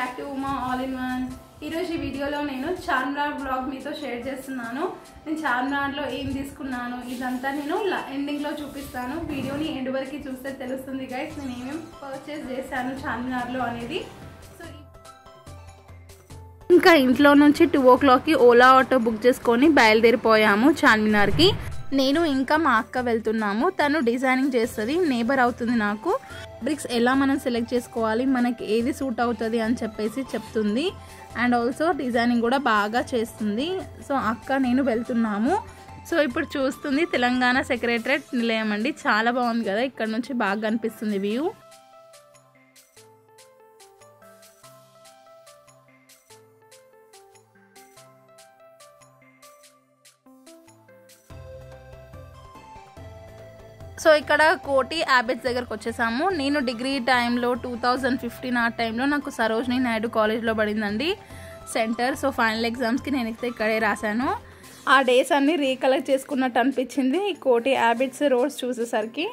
back to Uma all in one ఈరోజు ఈ వీడియోలో నేను చార్మినార్ బ్లాగ్ మీతో షేర్ చేస్తున్నాను నేను చార్మినార్లో ఏం తీసుకున్నాను ఇదంతా నేను ఎండింగ్లో చూపిస్తాను వీడియోని ఎండ్ వరకు చూస్తే తెలుస్తుంది గైస్ నేను ఏమేమి పర్చేస్ చేశాను చార్మినార్లో అనేది సో ఇంకా ఇంట్లో నుంచి టూ ఓ క్లాక్కి ఓలా ఆటో బుక్ చేసుకొని బయలుదేరిపోయాము చార్మినార్కి నేను ఇంకా మా అక్క వెళ్తున్నాము తను డిజైనింగ్ చేస్తుంది నేబర్ అవుతుంది నాకు బ్రిక్స్ ఎలా మనం సెలెక్ట్ చేసుకోవాలి మనకి ఏది సూట్ అవుతుంది అని చెప్పేసి చెప్తుంది అండ్ ఆల్సో డిజైనింగ్ కూడా బాగా చేస్తుంది సో అక్క నేను వెళ్తున్నాము సో ఇప్పుడు చూస్తుంది తెలంగాణ సెక్రటరేట్ నిలయం అండి చాలా బాగుంది కదా ఇక్కడ నుంచి బాగా అనిపిస్తుంది వ్యూ సో ఇక్కడ కోటి యాబెట్స్ దగ్గరకు వచ్చేసాము నేను డిగ్రీ టైంలో టూ థౌజండ్ ఫిఫ్టీన్ ఆ టైంలో నాకు సరోజిని నాయుడు కాలేజ్లో పడిందండి సెంటర్ సో ఫైనల్ ఎగ్జామ్స్కి నేను అయితే ఇక్కడే రాశాను ఆ డేస్ అన్నీ రీకలెక్ట్ చేసుకున్నట్టు అనిపించింది ఈ కోటి యాబిట్స్ రోడ్స్ చూసేసరికి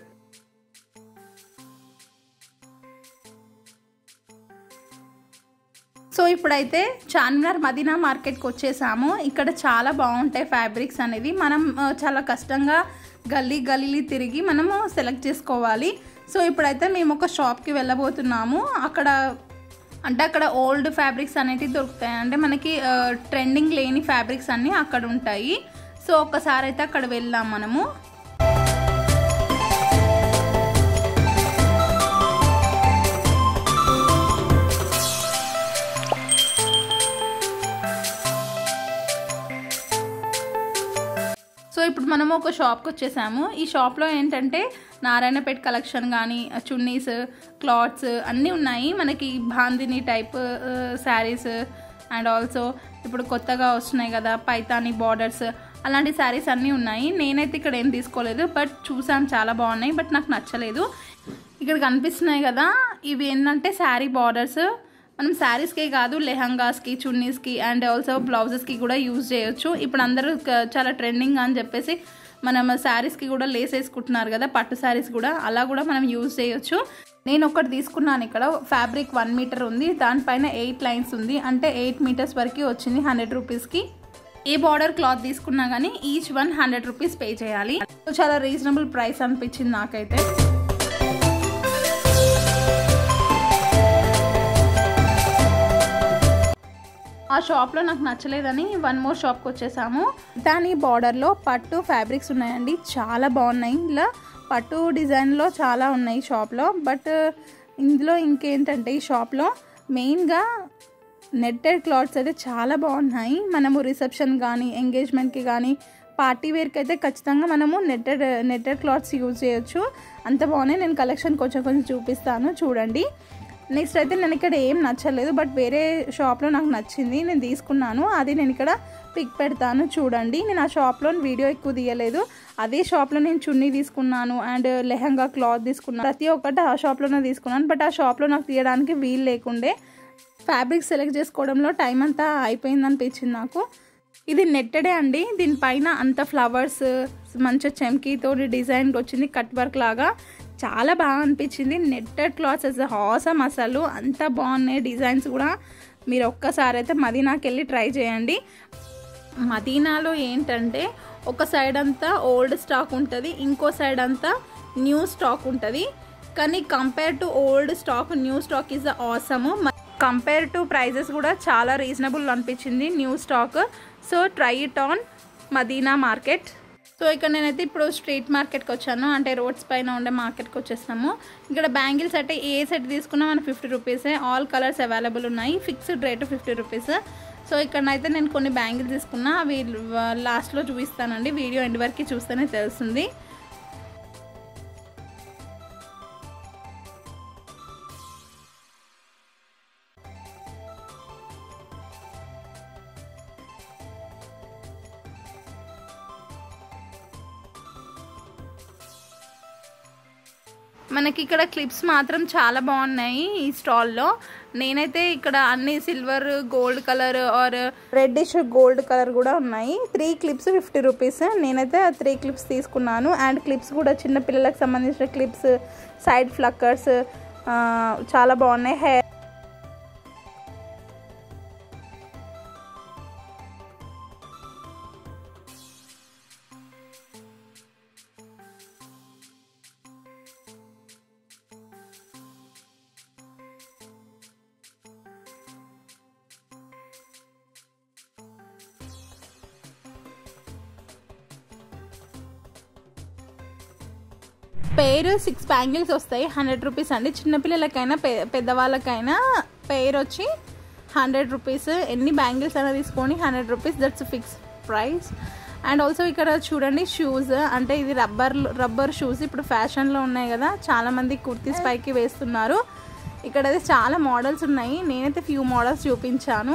సో ఇప్పుడైతే చార్మినార్ మదీనా మార్కెట్కి వచ్చేసాము ఇక్కడ చాలా బాగుంటాయి ఫ్యాబ్రిక్స్ అనేది మనం చాలా కష్టంగా గల్లీ గల్లీ తిరిగి మనము సెలెక్ట్ చేసుకోవాలి సో ఇప్పుడైతే మేము ఒక షాప్కి వెళ్ళబోతున్నాము అక్కడ అంటే అక్కడ ఓల్డ్ ఫ్యాబ్రిక్స్ అనేటివి దొరుకుతాయి అంటే మనకి ట్రెండింగ్ లేని ఫ్యాబ్రిక్స్ అన్నీ అక్కడ ఉంటాయి సో ఒక్కసారి అయితే అక్కడ వెళ్దాం మనము సో ఇప్పుడు మనము ఒక షాప్కి వచ్చేసాము ఈ షాప్లో ఏంటంటే నారాయణపేట కలెక్షన్ కానీ చున్నీస్ క్లాత్స్ అన్నీ ఉన్నాయి మనకి bandhani type saris and also ఇప్పుడు కొత్తగా వస్తున్నాయి కదా పైతాని బార్డర్స్ అలాంటి శారీస్ అన్నీ ఉన్నాయి నేనైతే ఇక్కడ ఏం తీసుకోలేదు బట్ చూసాను చాలా బాగున్నాయి బట్ నాకు నచ్చలేదు ఇక్కడ కనిపిస్తున్నాయి కదా ఇవి ఏంటంటే శారీ బార్డర్స్ మనం శారీస్కే కాదు లెహంగాస్కి చున్నీస్కి అండ్ ఆల్సో బ్లౌజెస్కి కూడా యూజ్ చేయొచ్చు ఇప్పుడు అందరూ చాలా ట్రెండింగ్ అని చెప్పేసి మనం శారీస్కి కూడా లేస్ వేసుకుంటున్నారు కదా పట్టు శారీస్ కూడా అలా కూడా మనం యూజ్ చేయొచ్చు నేను ఒకటి తీసుకున్నాను ఇక్కడ ఫ్యాబ్రిక్ వన్ మీటర్ ఉంది దానిపైన ఎయిట్ లైన్స్ ఉంది అంటే ఎయిట్ మీటర్స్ వరకు వచ్చింది హండ్రెడ్ రూపీస్కి ఏ బార్డర్ క్లాత్ తీసుకున్నా కానీ each one hundred rupees pay చేయాలి చాలా రీజనబుల్ ప్రైస్ అనిపించింది నాకైతే ఆ షాప్లో నాకు నచ్చలేదని వన్ మోర్ షాప్కి వచ్చేసాము దాని బార్డర్లో పట్టు ఫ్యాబ్రిక్స్ ఉన్నాయండి చాలా బాగున్నాయి ఇలా పట్టు డిజైన్లో చాలా ఉన్నాయి షాప్లో బట్ ఇందులో ఇంకేంటంటే ఈ షాప్లో మెయిన్గా నెట్టెడ్ క్లాత్స్ అయితే చాలా బాగున్నాయి మనము రిసెప్షన్ కానీ ఎంగేజ్మెంట్కి కానీ పార్టీ వేర్కి అయితే ఖచ్చితంగా మనము నెట్టెడ్ నెట్టెడ్ క్లాత్స్ యూజ్ చేయొచ్చు అంత బాగున్నాయి నేను కలెక్షన్ కొంచెం కొంచెం చూపిస్తాను చూడండి నెక్స్ట్ అయితే నేను ఇక్కడ ఏం నచ్చలేదు బట్ వేరే షాప్లో నాకు నచ్చింది నేను తీసుకున్నాను అది నేను ఇక్కడ పిక్ పెడతాను చూడండి నేను ఆ షాప్లో వీడియో ఎక్కువ తీయలేదు అదే షాప్లో నేను చున్నీ తీసుకున్నాను అండ్ లెహంగా క్లాత్ తీసుకున్నాను ప్రతి ఒక్కటి ఆ షాప్లోనే తీసుకున్నాను బట్ ఆ షాప్లో నాకు తీయడానికి వీలు లేకుండే ఫ్యాబ్రిక్ సెలెక్ట్ చేసుకోవడంలో టైం అంతా అయిపోయింది అనిపించింది నాకు ఇది నెట్టడే అండి దీనిపైన అంత ఫ్లవర్స్ మంచిగా చెమ్కీతో డిజైన్ వచ్చింది కట్ వర్క్ లాగా చాలా బాగా అనిపించింది నెట్టెడ్ క్లాత్స్ అసలు హాసమ్ అసలు అంత బాగున్నాయి డిజైన్స్ కూడా మీరు ఒక్కసారి అయితే మదీనాకి వెళ్ళి ట్రై చేయండి మదీనాలో ఏంటంటే ఒక సైడ్ అంతా ఓల్డ్ స్టాక్ ఉంటుంది ఇంకో సైడ్ అంతా న్యూ స్టాక్ ఉంటుంది కానీ compare to old stock new stock is awesome compare to prices కూడా చాలా రీజనబుల్ అనిపించింది new stock so try it on Madina market so ఇక్కడ నేనైతే ఇప్పుడు స్ట్రీట్ మార్కెట్కి వచ్చాను అంటే రోడ్స్ పైన ఉండే మార్కెట్కి వచ్చేస్తాము ఇక్కడ బ్యాంగిల్స్ అంటే ఏ సెట్ తీసుకున్నా మన ఫిఫ్టీ రూపీసే ఆల్ కలర్స్ అవైలబుల్ ఉన్నాయి fixed rate fifty rupees so ఇక్కడనైతే నేను కొన్ని బ్యాంగిల్స్ తీసుకున్నా అవి లాస్ట్లో చూపిస్తానండి వీడియో ఎండ్ వరకు చూస్తేనే తెలుస్తుంది మనకి ఇక్కడ క్లిప్స్ మాత్రం చాలా బాగున్నాయి ఈ స్టాల్లో నేనైతే ఇక్కడ అన్ని silver gold colour or reddish gold colour కూడా ఉన్నాయి త్రీ క్లిప్స్ ఫిఫ్టీ రూపీస్ నేనైతే త్రీ క్లిప్స్ తీసుకున్నాను అండ్ క్లిప్స్ కూడా చిన్న పిల్లలకు సంబంధించిన క్లిప్స్ సైడ్ ఫ్లక్కర్స్ చాలా బాగున్నాయి హెయిర్ పేర్ సిక్స్ బ్యాంగిల్స్ వస్తాయి హండ్రెడ్ రూపీస్ అండి చిన్నపిల్లలకైనా పె పెద్దవాళ్ళకైనా పేర్ వచ్చి హండ్రెడ్ రూపీస్ ఎన్ని బ్యాంగిల్స్ అయినా తీసుకొని hundred rupees that's fix price and also ఇక్కడ చూడండి షూస్ అంటే ఇది రబ్బర్ రబ్బర్ షూస్ ఇప్పుడు ఫ్యాషన్లో ఉన్నాయి కదా చాలామంది కుర్తీస్ పైకి వేస్తున్నారు ఇక్కడ అయితే చాలా మోడల్స్ ఉన్నాయి నేనైతే ఫ్యూ మోడల్స్ చూపించాను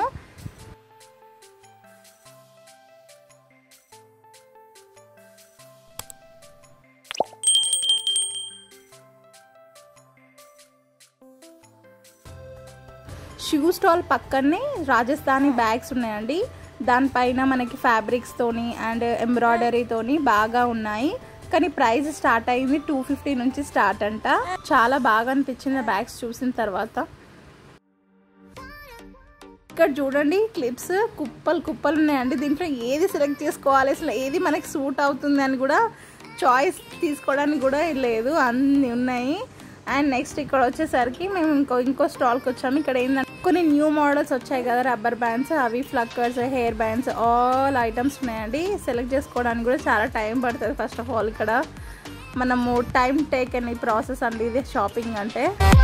షూ స్టాల్ పక్కనే రాజస్థానీ బ్యాగ్స్ ఉన్నాయండి దానిపైన మనకి ఫ్యాబ్రిక్స్తోని అండ్ ఎంబ్రాయిడరీతోని బాగా ఉన్నాయి కానీ ప్రైస్ స్టార్ట్ అయింది టూ ఫిఫ్టీ నుంచి స్టార్ట్ అంట చాలా బాగా అనిపించింది బ్యాగ్స్ చూసిన తర్వాత ఇక్కడ చూడండి క్లిప్స్ కుప్పలు కుప్పలు ఉన్నాయండి దీంట్లో ఏది సెలెక్ట్ చేసుకోవాలి అసలు ఏది మనకి సూట్ అవుతుంది అని కూడా చాయిస్ తీసుకోవడానికి కూడా లేదు అన్నీ ఉన్నాయి అండ్ నెక్స్ట్ ఇక్కడ వచ్చేసరికి మేము ఇంకో ఇంకో స్టాల్కి వచ్చాము ఇక్కడ ఏంటంటే కొన్ని న్యూ మోడల్స్ వచ్చాయి కదా రబ్బర్ బ్యాండ్స్ అవి ఫ్లక్కర్స్ హెయిర్ బ్యాండ్స్ ఆల్ ఐటమ్స్ ఉన్నాయండి సెలెక్ట్ చేసుకోవడానికి కూడా చాలా టైం పడుతుంది ఫస్ట్ ఆఫ్ ఆల్ ఇక్కడ మనము టైం టేక్ అని ప్రాసెస్ అండి ఇది షాపింగ్ అంటే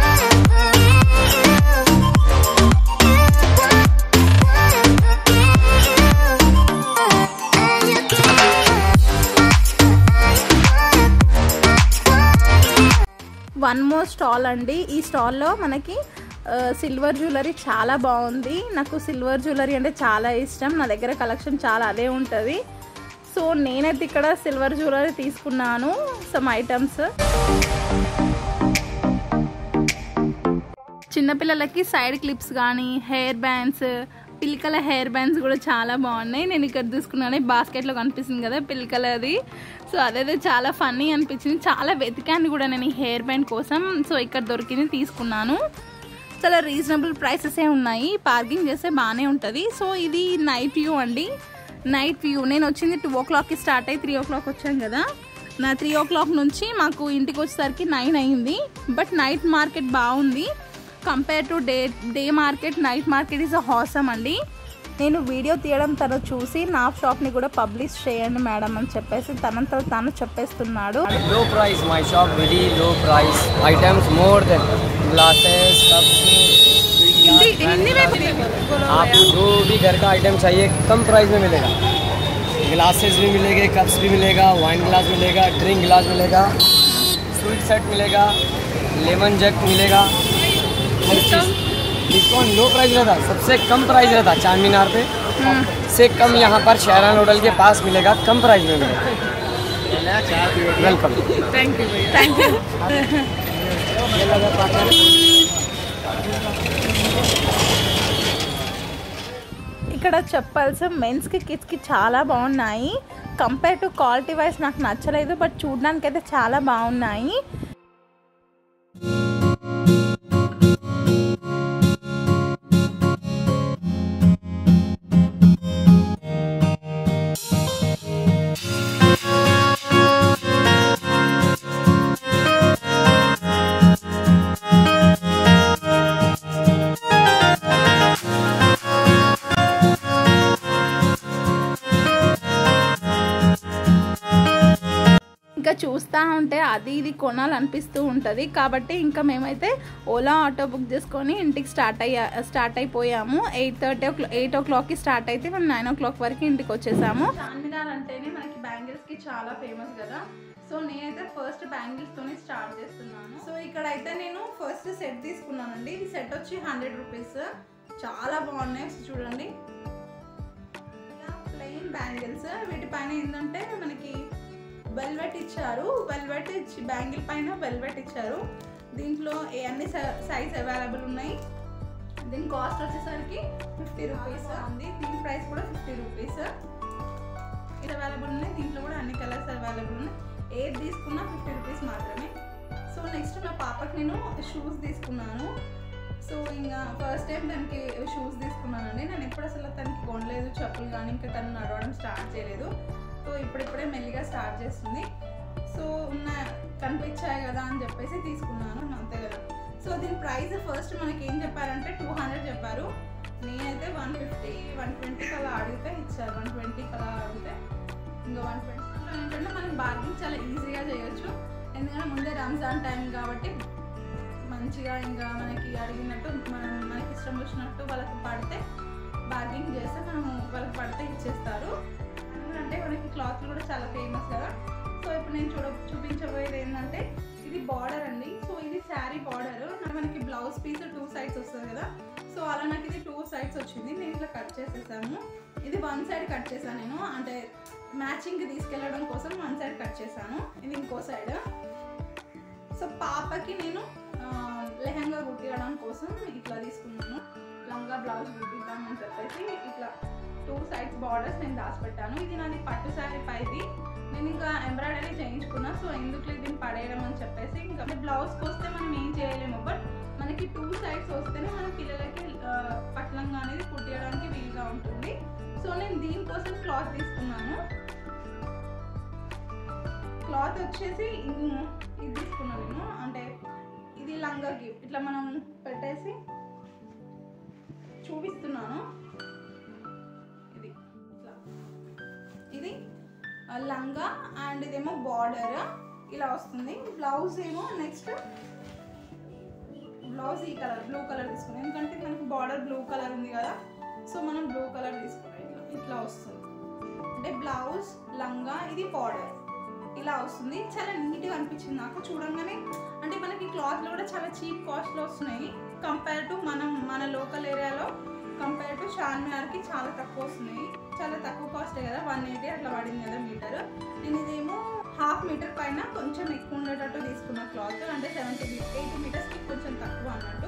వన్ మోర్ స్టాల్ అండి ఈ స్టాల్లో మనకి సిల్వర్ జ్యువెలరీ చాలా బాగుంది నాకు సిల్వర్ జ్యువెలరీ అంటే చాలా ఇష్టం నా దగ్గర కలెక్షన్ చాలా అదే ఉంటుంది సో నేనైతే ఇక్కడ సిల్వర్ జ్యువెలరీ తీసుకున్నాను సమ్ ఐటమ్స్ చిన్నపిల్లలకి సైడ్ క్లిప్స్ కానీ హెయిర్ బ్యాండ్స్ పిల్కల హెయిర్ బ్యాండ్స్ కూడా చాలా బాగున్నాయి నేను ఇక్కడ తీసుకున్నాను బాస్కెట్లో కనిపిస్తుంది కదా పిల్కలది సో అదైతే చాలా ఫన్నీ అనిపించింది చాలా వెతికాను కూడా నేను ఈ హెయిర్ బ్యాండ్ కోసం సో ఇక్కడ దొరికింది తీసుకున్నాను చాలా రీజనబుల్ ప్రైసెసే ఉన్నాయి పార్కింగ్ చేస్తే బాగానే ఉంటుంది సో ఇది నైట్ వ్యూ అండి నైట్ వ్యూ నేను వచ్చింది టూ ఓ క్లాక్కి స్టార్ట్ అయ్యి త్రీ ఓ క్లాక్ వచ్చాను కదా నా త్రీ ఓ క్లాక్ నుంచి మాకు ఇంటికి వచ్చేసరికి నైన్ అయింది బట్ నైట్ మార్కెట్ బాగుంది compare to day day market night market is uh awesome అండి నేను వీడియో తీయడం తను చూసి నా షాప్ని కూడా పబ్లిష్ చేయండి మేడం అని చెప్పేసి తనంత తాను చెప్పేస్తున్నాడు low price my shop really low price items more than glasses cups आपको जो भी घर का आइटम चाहिए कम प्राइस में मिलेगा ग्लासेस भी मिलेंगे कप्स भी मिलेगा वाइन ग्लास मिलेगा ड्रिंक ग्लास मिलेगा स्वीट सेट मिलेगा लेमन जग मिलेगा हर चीज़ डिस्काउंट लो प्राइस रहता सबसे कम प्राइस रहता चार मीनार पे से कम यहाँ पर शहरान होटल के पास मिलेगा कम प्राइस में मिलेगा welcome thank you thank you ఇక్కడ చెప్పల్స్ మెన్స్కి కిడ్స్కి చాలా బాగున్నాయి కంపేర్ టు క్వాలిటీ వైజ్ నాకు నచ్చలేదు బట్ చూడడానికి అయితే చాలా బాగున్నాయి ఇంకా చూస్తూ ఉంటే అది ఇది కొనాలనిపిస్తూ ఉంటుంది కాబట్టి ఇంకా మేమైతే ఓలా ఆటో బుక్ చేసుకొని ఇంటికి స్టార్ట్ అయ్యా స్టార్ట్ అయిపోయాము ఎయిట్ థర్టీ ఓ ఎయిట్ ఓ క్లాక్కి స్టార్ట్ అయితే మేము నైన్ ఓ క్లాక్ వరకు ఇంటికి వచ్చేసాము చార్మినార్ అంటేనే మనకి బ్యాంగిల్స్కి చాలా ఫేమస్ కదా సో నేనైతే ఫస్ట్ బ్యాంగిల్స్తోనే స్టార్ట్ చేస్తున్నాను సో ఇక్కడ అయితే నేను ఫస్ట్ సెట్ తీసుకున్నానండి ఈ సెట్ వచ్చి హండ్రెడ్ రూపీస్ చాలా బాగున్నాయి చూడండి ఇలా ప్లెయిన్ బ్యాంగిల్స్ వీటిపైన ఏంటంటే మనకి వెల్వెట్ ఇచ్చారు వెల్వెట్ ఇచ్చి బ్యాంగిల్ పైన వెల్వెట్ ఇచ్చారు దీంట్లో ఏ అన్ని సైజ్ అవైలబుల్ ఉన్నాయి దీని కాస్ట్ వచ్చేసరికి ఫిఫ్టీ రూపీస్ ఉంది దీని ప్రైస్ కూడా ఫిఫ్టీ రూపీస్ ఇది అవైలబుల్ ఉన్నాయి దీంట్లో కూడా అన్ని కలర్స్ అవైలబుల్ ఉన్నాయి ఏది తీసుకున్నా ఫిఫ్టీ రూపీస్ మాత్రమే సో నెక్స్ట్ మా పాపకి నేను షూస్ తీసుకున్నాను సో ఇంకా ఫస్ట్ టైం తనకి షూస్ తీసుకున్నానండి నేను ఎప్పుడు అసలు తనకి కొనలేదు చెప్పులు కానీ ఇంకా తను నడవడం స్టార్ట్ చేయలేదు సో ఇప్పుడిప్పుడే మెల్లిగా స్టార్ట్ చేస్తుంది సో ఉన్న కనిపించాయి కదా అని చెప్పేసి తీసుకున్నాను అంతే కదా సో దీని ప్రైస్ ఫస్ట్ మనకి ఏం చెప్పారంటే టూ హండ్రెడ్ చెప్పారు నేనైతే వన్ ఫిఫ్టీ వన్ ట్వంటీకి అలా అడిగితే ఇచ్చారు వన్ ట్వంటీకి అలా అడిగితే ఇంకా వన్ ట్వంటీ ఏంటంటే మనం బార్గింగ్ చాలా ఈజీగా చేయొచ్చు ఎందుకంటే ముందే రంజాన్ టైం కాబట్టి మంచిగా ఇంకా మనకి అడిగినట్టు మనం మనకి ఇష్టం వచ్చినట్టు వాళ్ళకి పడితే బార్గింగ్ చేస్తే మనం వాళ్ళకి పడితే ఇచ్చేస్తారు అంటే మనకి క్లాత్ కూడా చాలా ఫేమస్ కదా సో ఇప్పుడు నేను చూడ చూపించబోయేది ఏంటంటే ఇది బార్డర్ అండి సో ఇది శారీ బార్డర్ మనకి బ్లౌజ్ పీస్ టూ సైడ్స్ వస్తుంది కదా సో అలా నాకు ఇది టూ సైడ్స్ వచ్చింది నేను ఇట్లా కట్ చేసేసాను ఇది వన్ సైడ్ కట్ చేశాను నేను అంటే మ్యాచింగ్కి తీసుకెళ్ళడం కోసం వన్ సైడ్ కట్ చేశాను ఇది ఇంకో సైడ్ సో పాపకి నేను ఆ, లెహంగా కుట్టియడం కోసం ఇట్లా తీసుకున్నాను లంగా బ్లౌజ్ కుట్టిద్దామని చెప్పేసి ఇట్లా టూ సైడ్స్ బార్డర్స్ నేను దాచిపెట్టాను ఇది నాది పట్టు శారీ పైది నేను ఇంకా ఎంబ్రాయిడరీ చేయించుకున్నా సో ఎందుకు దీన్ని పడేయడం అని చెప్పేసి ఇంకా బ్లౌజ్కి వస్తే మనం ఏం చేయలేము బట్ మనకి టూ సైడ్స్ వస్తేనే మన పిల్లలకి ఆ, పట్లంగా అనేది కుట్టియడానికి వీలుగా ఉంటుంది సో నేను దీనికోసం క్లాత్ తీసుకున్నాను క్లాత్ వచ్చేసి ఇది ఇది తీసుకున్నాను నేను అంటే ఇది లంగాకి ఇట్లా మనం పెట్టేసి చూపిస్తున్నాను ఇది ఇట్లా ఇది ఆ, లంగా అండ్ ఇదేమో బార్డర్ ఇలా వస్తుంది బ్లౌజ్ ఏమో నెక్స్ట్ బ్లౌజ్ ఈ కలర్ బ్లూ కలర్ తీసుకున్నాం ఎందుకంటే మనకి బార్డర్ బ్లూ కలర్ ఉంది కదా సో మనం బ్లూ కలర్ తీసుకున్నాం ఇట్లా ఇట్లా వస్తుంది అంటే బ్లౌజ్ లంగా ఇది బార్డర్ ఇలా వస్తుంది చాలా నీట్గా అనిపించింది నాకు చూడంగానే అంటే మనకి క్లాత్లు కూడా చాలా చీప్ కాస్ట్లో వస్తున్నాయి కంపేర్ టు మనం మన లోకల్ ఏరియాలో కంపేర్ టు చార్మినార్కి చాలా తక్కువ వస్తున్నాయి చాలా తక్కువ కాస్టే కదా వన్ ఎయిటీ అట్లా పడింది కదా మీటర్ నేను ఇదేమో హాఫ్ మీటర్ పైన కొంచెం ఎక్కువ ఉండేటట్టు తీసుకున్న క్లాత్ అంటే సెవెంటీ ఎయిటీ మీటర్స్కి కొంచెం తక్కువ అన్నట్టు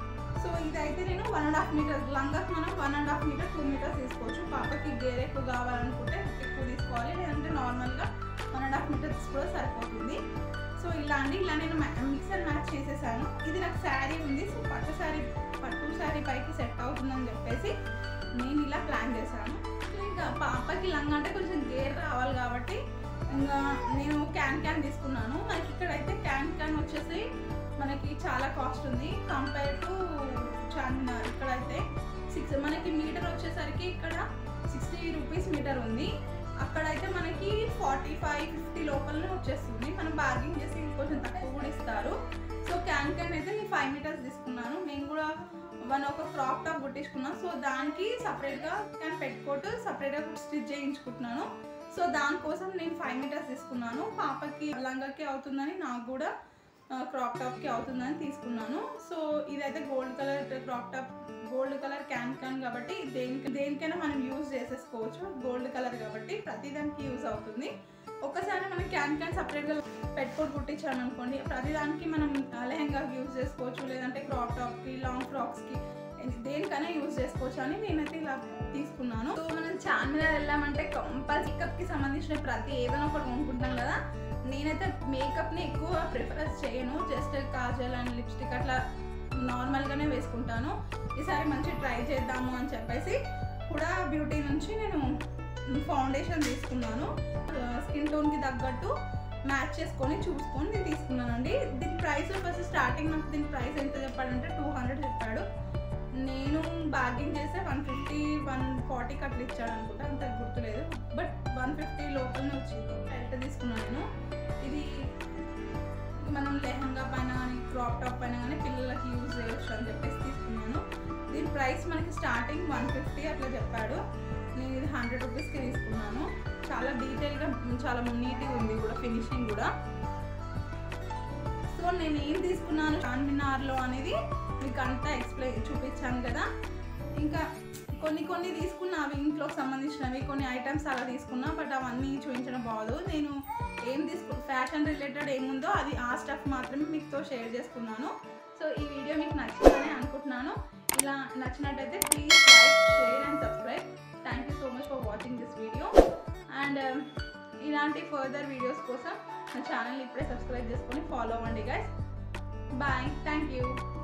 సో ఇదైతే నేను వన్ అండ్ హాఫ్ మీటర్ లంగాకి మనం one and half metre two metres తీసుకోవచ్చు పాపకి గేర్ ఎక్కువ కావాలనుకుంటే ఎక్కువ తీసుకోవాలి లేదంటే నార్మల్గా వన్ అండ్ హాఫ్ మీటర్స్ కూడా సరిపోతుంది సో ఇలా అండి ఇలా నేను మిక్సర్ మ్యాచ్ చేసేసాను ఇది నాకు శారీ ఉంది సో పట్టు శారీ పట్టు శారీ పైకి సెట్ అవుతుందని చెప్పేసి నేను ఇలా ప్లాన్ చేశాను ఇంకా పాపకి లంగా అంటే కొంచెం గేర్ రావాలి కాబట్టి ఇంకా నేను క్యాన్ క్యాన్ తీసుకున్నాను మనకి ఇక్కడైతే క్యాన్ క్యాన్ వచ్చేసి మనకి చాలా కాస్ట్ ఉంది కంపేర్ టు చార్మినార్ ఇక్కడైతే సిక్స్ మనకి మీటర్ వచ్చేసరికి ఇక్కడ సిక్స్టీ రూపీస్ మీటర్ ఉంది అక్కడైతే మనకి ఫార్టీ ఫైవ్ ఫిఫ్టీ లోపలనే వచ్చేస్తుంది మనం బార్గింగ్ చేసి ఇంకొంచెం తక్కువ కూడా ఇస్తారు సో క్యాన్ క్యాన్ అయితే నేను ఫైవ్ మీటర్స్ తీసుకున్నాను నేను కూడా వన్ ఒక క్రాప్ టాప్ కుట్టించుకున్నాను సో దానికి సపరేట్గా క్యాన్ పెట్టుకోట్ సపరేట్గా స్టిచ్ చేయించుకుంటున్నాను సో దానికోసం నేను ఫైవ్ మీటర్స్ తీసుకున్నాను పాపకి లంగాకి అవుతుందని నాకు కూడా క్రాప్ టాప్కి అవుతుందని తీసుకున్నాను సో ఇదైతే gold colour crop top gold colour can can కాబట్టి దేనికి దేనికైనా మనం యూజ్ చేసేసుకోవచ్చు గోల్డ్ కలర్ కాబట్టి ప్రతి దానికి యూజ్ అవుతుంది ఒకసారి మనం క్యాన్ క్యాన్ సపరేట్గా పెట్టుకొని కుట్టించాను అనుకోండి ప్రతిదానికి మనం లెహంగాకి యూజ్ చేసుకోవచ్చు లేదంటే క్రాప్ టాప్కి లాంగ్ ఫ్రాక్స్కి దేనికైనా యూజ్ చేసుకోవచ్చు అని నేనైతే ఇలా తీసుకున్నాను సో మనం చార్మినార్ వెళ్ళామంటే కంపల్సరీ మేకప్కి సంబంధించిన ప్రతి ఏదైనా ఒకటి కొనుక్కుంటాం కదా నేనైతే మేకప్ని ఎక్కువ ప్రిఫరెన్స్ చేయను జస్ట్ కాజల్ అండ్ లిప్స్టిక్ అట్లా నార్మల్గానే వేసుకుంటాను ఈసారి మంచి ట్రై చేద్దాము అని చెప్పేసి కూడా బ్యూటీ నుంచి నేను ఫౌండేషన్ తీసుకున్నాను స్కిన్ టోన్కి తగ్గట్టు మ్యాచ్ చేసుకొని చూసుకొని నేను తీసుకున్నానండి దీని ప్రైస్ ఫస్ట్ స్టార్టింగ్ నాకు దీని ప్రైస్ ఎంత చెప్పాడంటే టూ హండ్రెడ్ చెప్పాడు నేను బార్గింగ్ చేస్తే వన్ ఫిఫ్టీ వన్ ఫార్టీకి అట్లా ఇచ్చాడు అనుకుంటా అంత గుర్తులేదు బట్ వన్ ఫిఫ్టీ లోపలనే వచ్చింది బెల్ట్ తీసుకున్నాను నేను ఇది మనం లెహంగా పైన కానీ క్రాప్ టాప్ పైన కానీ పిల్లలకి యూజ్ చేయొచ్చు అని చెప్పేసి తీసుకున్నాను దీని ప్రైస్ మనకి స్టార్టింగ్ వన్ ఫిఫ్టీ అట్లా చెప్పాడు నేను ఇది హండ్రెడ్ రూపీస్కి తీసుకున్నాను చాలా డీటెయిల్గా చాలా నీట్గా ఉంది కూడా ఫినిషింగ్ కూడా సో నేను ఏం తీసుకున్నాను చార్మినార్లో అనేది మీకు అంతా ఎక్స్ప్లెయిన్ చూపించాను కదా ఇంకా కొన్ని కొన్ని తీసుకున్నా అవి ఇంట్లోకి సంబంధించినవి కొన్ని ఐటమ్స్ అలా తీసుకున్నా బట్ అవన్నీ చూపించడం బాగోదు నేను ఏం తీసుకు ఫ్యాషన్ రిలేటెడ్ ఏముందో అది ఆ స్టఫ్ మాత్రమే మీతో షేర్ చేసుకున్నాను సో ఈ వీడియో మీకు నచ్చిందని అనుకుంటున్నాను ఇలా నచ్చినట్టయితే please like share and subscribe thank you so much for watching this video and ఇలాంటి ఫర్దర్ వీడియోస్ కోసం నా ఛానల్ ఇప్పుడే సబ్స్క్రైబ్ చేసుకొని ఫాలో అవ్వండి గైస్ బాయ్ థ్యాంక్ యూ